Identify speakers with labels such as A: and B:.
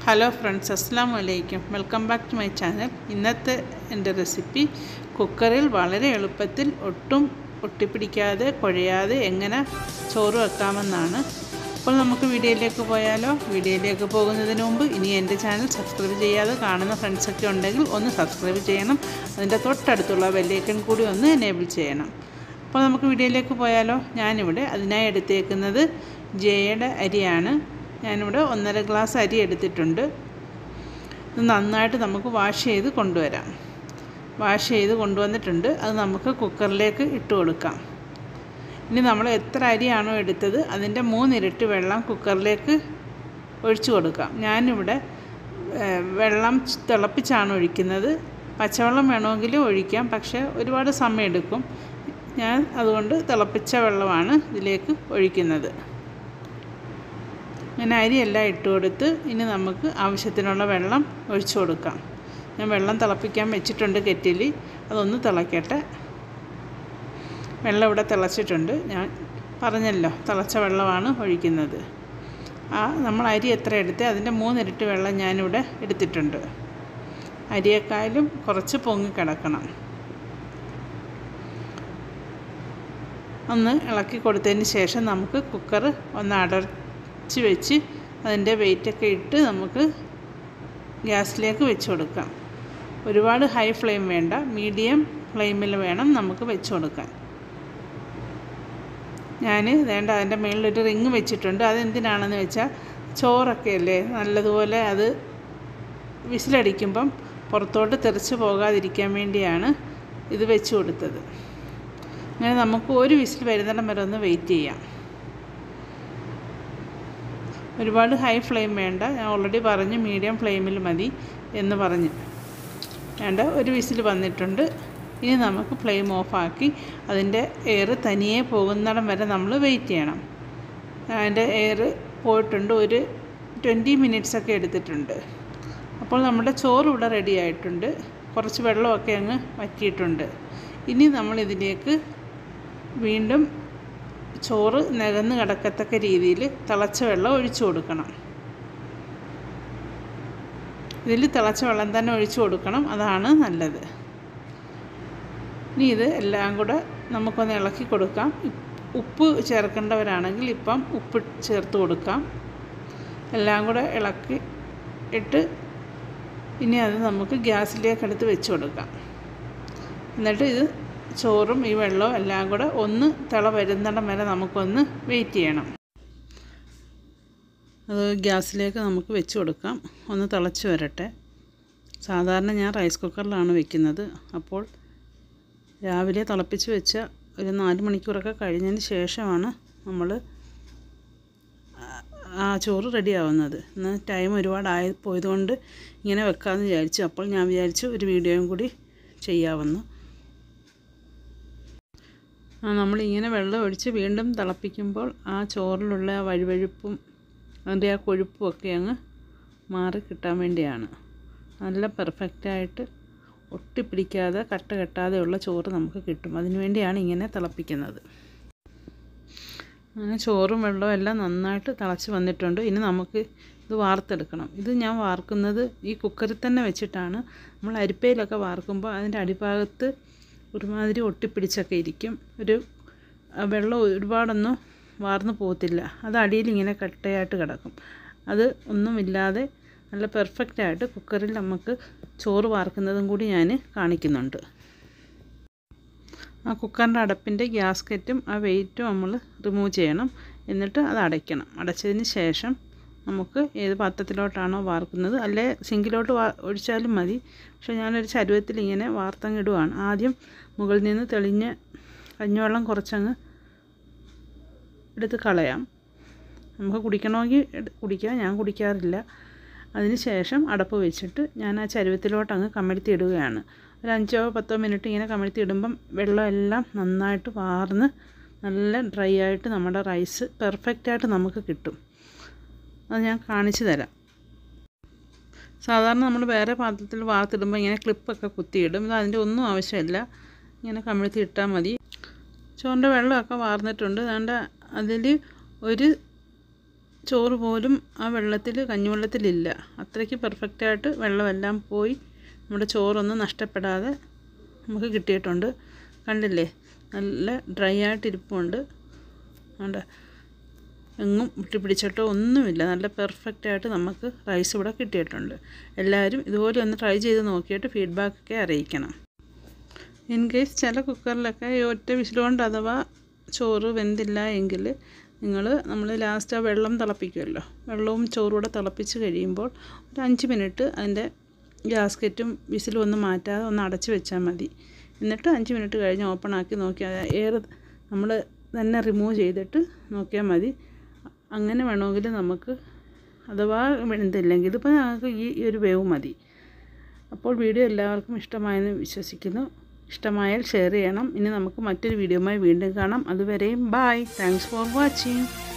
A: hello friends അസ്സാം വലൈക്കും welcome back to my channel ഇന്നത്തെ എൻ്റെ റെസിപ്പി കുക്കറിൽ വളരെ എളുപ്പത്തിൽ ഒട്ടും ഒട്ടിപ്പിടിക്കാതെ കുഴയാതെ എങ്ങനെ ചോറ് വെക്കാമെന്നാണ് അപ്പോൾ നമുക്ക് വീഡിയോയിലേക്ക് പോയാലോ വീഡിയോയിലേക്ക് പോകുന്നതിന് മുമ്പ് ഇനി എൻ്റെ ചാനൽ സബ്സ്ക്രൈബ് ചെയ്യാതെ കാണുന്ന ഫ്രണ്ട്സൊക്കെ ഉണ്ടെങ്കിൽ ഒന്ന് സബ്സ്ക്രൈബ് ചെയ്യണം അതിൻ്റെ തൊട്ടടുത്തുള്ള ബെല്ലൈക്കൺ കൂടി ഒന്ന് എനേബിൾ ചെയ്യണം അപ്പോൾ നമുക്ക് വീഡിയോയിലേക്ക് പോയാലോ ഞാനിവിടെ അതിനായി എടുത്തേക്കുന്നത് ജയയുടെ അരിയാണ് ഞാനിവിടെ ഒന്നര ഗ്ലാസ് അരി എടുത്തിട്ടുണ്ട് ഇത് നന്നായിട്ട് നമുക്ക് വാഷ് ചെയ്ത് കൊണ്ടുവരാം വാഷ് ചെയ്ത് കൊണ്ടുവന്നിട്ടുണ്ട് അത് നമുക്ക് കുക്കറിലേക്ക് ഇട്ട് കൊടുക്കാം ഇനി നമ്മൾ എത്ര അരിയാണോ എടുത്തത് അതിൻ്റെ മൂന്നിരട്ടി വെള്ളം കുക്കറിലേക്ക് ഒഴിച്ചു കൊടുക്കാം ഞാനിവിടെ വെള്ളം തിളപ്പിച്ചാണ് ഒഴിക്കുന്നത് പച്ചവെള്ളം വേണമെങ്കിൽ ഒഴിക്കാം പക്ഷേ ഒരുപാട് സമയമെടുക്കും ഞാൻ അതുകൊണ്ട് തിളപ്പിച്ച വെള്ളമാണ് ഇതിലേക്ക് ഒഴിക്കുന്നത് അങ്ങനെ അരിയെല്ലാം ഇട്ട് കൊടുത്ത് ഇനി നമുക്ക് ആവശ്യത്തിനുള്ള വെള്ളം ഒഴിച്ചു കൊടുക്കാം ഞാൻ വെള്ളം തിളപ്പിക്കാൻ വെച്ചിട്ടുണ്ട് കെറ്റിൽ അതൊന്ന് തിളയ്ക്കട്ടെ വെള്ളം ഇവിടെ തിളച്ചിട്ടുണ്ട് ഞാൻ പറഞ്ഞല്ലോ തിളച്ച വെള്ളമാണ് ഒഴിക്കുന്നത് ആ നമ്മൾ അരി എത്ര എടുത്ത് അതിൻ്റെ മൂന്നിരട്ടി വെള്ളം ഞാനിവിടെ എടുത്തിട്ടുണ്ട് അരിയേക്കാളും കുറച്ച് പൊങ്ങിക്കിടക്കണം ഒന്ന് ഇളക്കി കൊടുത്തതിന് ശേഷം നമുക്ക് കുക്കർ ഒന്ന് അടച്ച് വെച്ച് അതിൻ്റെ വെയിറ്റൊക്കെ ഇട്ട് നമുക്ക് ഗ്യാസിലേക്ക് വെച്ച് കൊടുക്കാം ഒരുപാട് ഹൈ ഫ്ലെയിം വേണ്ട മീഡിയം ഫ്ലെയിമിൽ വേണം നമുക്ക് വെച്ച് കൊടുക്കാൻ ഞാൻ വേണ്ട അതിൻ്റെ മുകളിലൊരു റിങ് വെച്ചിട്ടുണ്ട് അതെന്തിനാണെന്ന് വെച്ചാൽ ചോറൊക്കെ അല്ലേ നല്ലതുപോലെ അത് വിസിലടിക്കുമ്പം പുറത്തോട്ട് തെറിച്ച് പോകാതിരിക്കാൻ വേണ്ടിയാണ് ഇത് വെച്ച് കൊടുത്തത് അങ്ങനെ നമുക്ക് ഒരു വിസിൽ വരുന്നിടം വരെ ഒന്ന് വെയിറ്റ് ചെയ്യാം ഒരുപാട് ഹൈ ഫ്ലെയിം വേണ്ട ഞാൻ ഓൾറെഡി പറഞ്ഞു മീഡിയം ഫ്ലെയിമിൽ മതി എന്ന് പറഞ്ഞു വേണ്ട ഒരു വിസിൽ വന്നിട്ടുണ്ട് ഇനി നമുക്ക് ഫ്ലെയിം ഓഫാക്കി അതിൻ്റെ എയർ തനിയെ പോകുന്നിടം വരെ നമ്മൾ വെയിറ്റ് ചെയ്യണം അതിൻ്റെ എയർ പോയിട്ടുണ്ട് ഒരു ട്വൻറ്റി മിനിറ്റ്സൊക്കെ എടുത്തിട്ടുണ്ട് അപ്പോൾ നമ്മുടെ ചോറ് ഇവിടെ റെഡി ആയിട്ടുണ്ട് കുറച്ച് വെള്ളമൊക്കെ അങ്ങ് വറ്റിയിട്ടുണ്ട് ഇനി നമ്മളിതിലേക്ക് വീണ്ടും ചോറ് നികന്ന് കിടക്കത്തക്ക രീതിയിൽ തിളച്ച വെള്ളം ഒഴിച്ചു കൊടുക്കണം ഇതിൽ തിളച്ച വെള്ളം തന്നെ ഒഴിച്ചു കൊടുക്കണം അതാണ് നല്ലത് ഇനി ഇത് എല്ലാം കൂടെ നമുക്കൊന്ന് ഇളക്കി കൊടുക്കാം ഉപ്പ് ചേർക്കേണ്ടവരാണെങ്കിൽ ഇപ്പം ഉപ്പ് ചേർത്ത് കൊടുക്കാം എല്ലാം കൂടെ ഇളക്കി ഇട്ട് ഇനി അത് നമുക്ക് ഗ്യാസിലേക്ക് എടുത്ത് വെച്ച് കൊടുക്കാം എന്നിട്ട് ഇത് ചോറും ഈ വെള്ളവും എല്ലാം കൂടെ ഒന്ന് തിള വരുന്നിടം വരെ നമുക്കൊന്ന് വെയിറ്റ് ചെയ്യണം അത് ഗ്യാസിലേക്ക് നമുക്ക് വെച്ച് കൊടുക്കാം ഒന്ന് തിളച്ച് വരട്ടെ സാധാരണ ഞാൻ റൈസ് കുക്കറിലാണ് വെക്കുന്നത് അപ്പോൾ രാവിലെ തിളപ്പിച്ച് വെച്ച ഒരു നാല് മണിക്കൂറൊക്കെ കഴിഞ്ഞതിന് ശേഷമാണ് നമ്മൾ ആ ചോറ് റെഡി ആവുന്നത് ഇന്ന് ടൈം ഒരുപാടായി പോയതുകൊണ്ട് ഇങ്ങനെ വെക്കാമെന്ന് വിചാരിച്ചു അപ്പോൾ ഞാൻ വിചാരിച്ചു ഒരു വീഡിയോയും കൂടി ചെയ്യാമെന്ന് നമ്മളിങ്ങനെ വെള്ളം ഒഴിച്ച് വീണ്ടും തിളപ്പിക്കുമ്പോൾ ആ ചോറിലുള്ള ആ വഴുവഴുപ്പും അതിൻ്റെ ആ കൊഴുപ്പും ഒക്കെ അങ്ങ് മാറി കിട്ടാൻ വേണ്ടിയാണ് നല്ല പെർഫെക്റ്റായിട്ട് ഒട്ടിപ്പിടിക്കാതെ കട്ട കെട്ടാതെയുള്ള ചോറ് നമുക്ക് കിട്ടും അതിനു വേണ്ടിയാണ് ഇങ്ങനെ തിളപ്പിക്കുന്നത് അങ്ങനെ ചോറും വെള്ളവും എല്ലാം നന്നായിട്ട് തിളച്ച് വന്നിട്ടുണ്ട് ഇനി നമുക്ക് ഇത് വാർത്തെടുക്കണം ഇത് ഞാൻ വാർക്കുന്നത് ഈ കുക്കറിൽ തന്നെ വെച്ചിട്ടാണ് നമ്മൾ അരിപ്പയിലൊക്കെ വാർക്കുമ്പോൾ അതിൻ്റെ അടിഭാഗത്ത് ഒരുമാതിരി ഒട്ടിപ്പിടിച്ചൊക്കെ ഇരിക്കും ഒരു വെള്ളം ഒരുപാടൊന്നും വാർന്നു പോകത്തില്ല അത് അടിയിൽ ഇങ്ങനെ കട്ടയായിട്ട് കിടക്കും അത് ഒന്നുമില്ലാതെ നല്ല പെർഫെക്റ്റായിട്ട് കുക്കറിൽ നമുക്ക് ചോറ് വാർക്കുന്നതും കൂടി ഞാൻ കാണിക്കുന്നുണ്ട് ആ കുക്കറിൻ്റെ അടപ്പിൻ്റെ ഗ്യാസ്കറ്റും ആ വെയിറ്റും നമ്മൾ റിമൂവ് ചെയ്യണം എന്നിട്ട് അത് അടയ്ക്കണം അടച്ചതിന് ശേഷം നമുക്ക് ഏത് പാത്രത്തിലോട്ടാണോ വാർക്കുന്നത് അല്ലെ സിങ്കിലോട്ട് വാ ഒഴിച്ചാലും മതി പക്ഷേ ഞാനൊരു ചരുവത്തിൽ ഇങ്ങനെ വാർത്തങ്ങിടുവാണ് ആദ്യം മുകളിൽ നിന്ന് തെളിഞ്ഞ കഞ്ഞിവെള്ളം കുറച്ചങ്ങ് എടുത്ത് കളയാം നമുക്ക് കുടിക്കണമെങ്കിൽ കുടിക്കാം ഞാൻ കുടിക്കാറില്ല അതിന് ശേഷം അടപ്പ് വെച്ചിട്ട് ഞാൻ ആ ചരുവത്തിലോട്ട് അങ്ങ് കമഴ്ത്തി ഇടുകയാണ് ഒരു അഞ്ചോ പത്തോ മിനിറ്റ് ഇങ്ങനെ കമഴ്ത്തി ഇടുമ്പം വെള്ളം എല്ലാം നന്നായിട്ട് വാർന്ന് നല്ല ഡ്രൈ ആയിട്ട് നമ്മുടെ റൈസ് പെർഫെക്റ്റായിട്ട് നമുക്ക് കിട്ടും അത് ഞാൻ കാണിച്ചു തരാം സാധാരണ നമ്മൾ വേറെ പാത്രത്തിൽ വാർത്തിടുമ്പോൾ ഇങ്ങനെ ക്ലിപ്പൊക്കെ കുത്തിയിടും ഇത് അതിൻ്റെ ഒന്നും ആവശ്യമില്ല ഇങ്ങനെ കമിഴ്ത്തി ഇട്ടാൽ മതി ചോറിൻ്റെ വെള്ളമൊക്കെ വാർന്നിട്ടുണ്ട് അതുകൊണ്ട് അതിൽ ഒരു ചോറ് പോലും ആ വെള്ളത്തിൽ കഞ്ഞിവെള്ളത്തിലില്ല അത്രയ്ക്ക് പെർഫെക്റ്റായിട്ട് വെള്ളമെല്ലാം പോയി നമ്മുടെ ചോറൊന്നും നഷ്ടപ്പെടാതെ നമുക്ക് കിട്ടിയിട്ടുണ്ട് കണ്ടില്ലേ നല്ല ഡ്രൈ ആയിട്ട് ഇരിപ്പുണ്ട് അതുകൊണ്ട് എങ്ങും ഒട്ടിപ്പിടിച്ചിട്ടോ ഒന്നുമില്ല നല്ല പെർഫെക്റ്റായിട്ട് നമുക്ക് റൈസ് ഇവിടെ കിട്ടിയിട്ടുണ്ട് എല്ലാവരും ഇതുപോലെ ഒന്ന് ട്രൈ ചെയ്ത് നോക്കിയിട്ട് ഫീഡ്ബാക്കൊക്കെ അറിയിക്കണം ഇൻ കേസ് ചില കുക്കറിലൊക്കെ ഈ ഒറ്റ വിസിലുകൊണ്ട് അഥവാ ചോറ് വെന്തില്ല എങ്കിൽ നിങ്ങൾ നമ്മൾ ലാസ്റ്റ് ആ വെള്ളം തിളപ്പിക്കുമല്ലോ വെള്ളവും ചോറും കൂടെ തിളപ്പിച്ച് കഴിയുമ്പോൾ ഒരു അഞ്ച് മിനിറ്റ് അതിൻ്റെ ഗ്യാസ്കറ്റും വിസിലും ഒന്നും മാറ്റാതെ ഒന്ന് അടച്ച് വെച്ചാൽ മതി എന്നിട്ട് അഞ്ച് മിനിറ്റ് കഴിഞ്ഞ് ഓപ്പൺ ആക്കി നോക്കിയാൽ എയർ നമ്മൾ തന്നെ റിമൂവ് ചെയ്തിട്ട് നോക്കിയാൽ മതി അങ്ങനെ വേണമെങ്കിൽ നമുക്ക് അഥവാ വെന്തില്ലെങ്കിൽ ഇതിപ്പോൾ ഞങ്ങൾക്ക് ഈ ഒരു വേവ് മതി അപ്പോൾ വീഡിയോ എല്ലാവർക്കും ഇഷ്ടമായെന്ന് വിശ്വസിക്കുന്നു ഇഷ്ടമായാൽ ഷെയർ ചെയ്യണം ഇനി നമുക്ക് മറ്റൊരു വീഡിയോയുമായി വീണ്ടും കാണാം അതുവരെയും ബായ് താങ്ക്സ് ഫോർ വാച്ചിങ്